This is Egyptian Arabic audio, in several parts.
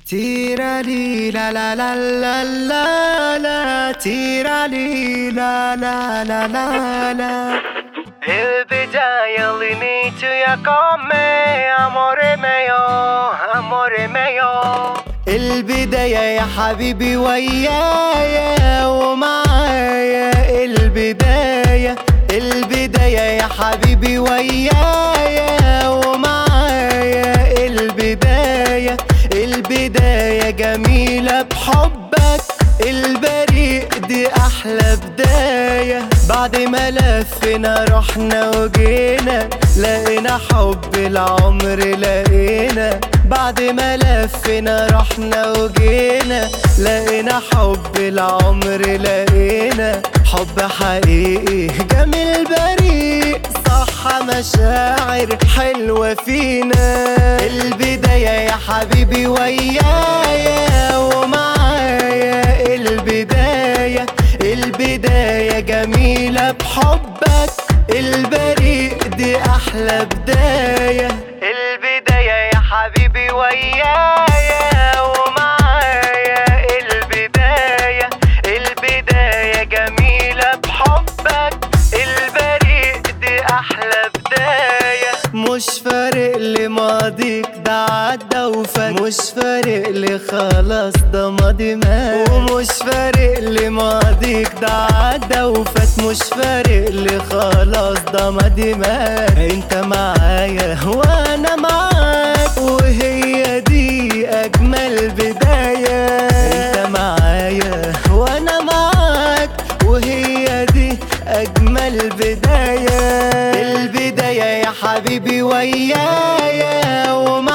تيرا لي لا لا لا لا لا لا تيرا لي لا لا لا لا لا البداية l'inizio ya con me amore mio amore mio البداية يا حبيبي ويايا ومعايا البداية البداية يا حبيبي ويايا ومعايا البداية البداية جميلة بحبك البريء دي أحلى بداية بعد ما لفنا رحنا وجينا لقينا حب العمر لقينا بعد ما لفنا رحنا وجينا لقينا حب العمر لقينا حب حقيقي جميل بريء صح مشاعر حلوة فينا البداية يا حبيبي ويايا ومعايا البداية البداية جميلة بحبك البريء دي أحلى بداية البداية يا حبيبي ويايا ومعايا البداية البداية جميلة بحبك البريء دي أحلى بداية مش فارق لي ماضيك ده عدى وفات مش فارق لي خلاص ده ماضي مات ومش فارق لي ماضيك ده عدى وفات مش فارق لي خلاص ده ماضي مات انت معايا وانا معاك وهي دي اجمل بداية انت معايا وانا معاك وهي دي اجمل بداية البداية يا حبيبي ويايا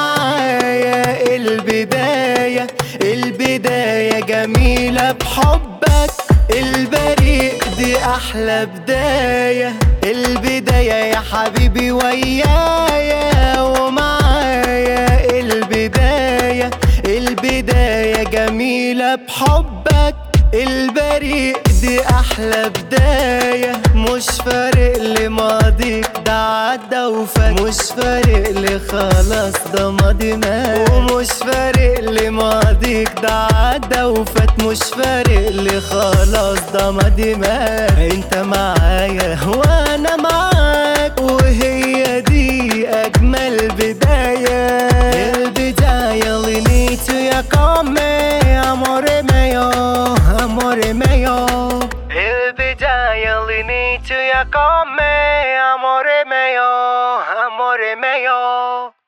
ومعايا البداية البداية جميلة بحبك البريء دي أحلى بداية البداية يا حبيبي ويايا ومعايا البداية البداية جميلة بحبك البريء دي أحلى بداية مش فارق لي ماضيك ده عدى وفات مش فارق لي خلاص ده ماضي مات ومش فارق لي ماضيك ده عدى وفات مش فارق لي خلاص ده ماضي مات انت معايا وانا معاك وهي دي اجمل بداية البداية l'inizio ya con me amore mio amore mio البداية l'inizio ya con me amore mio amore mio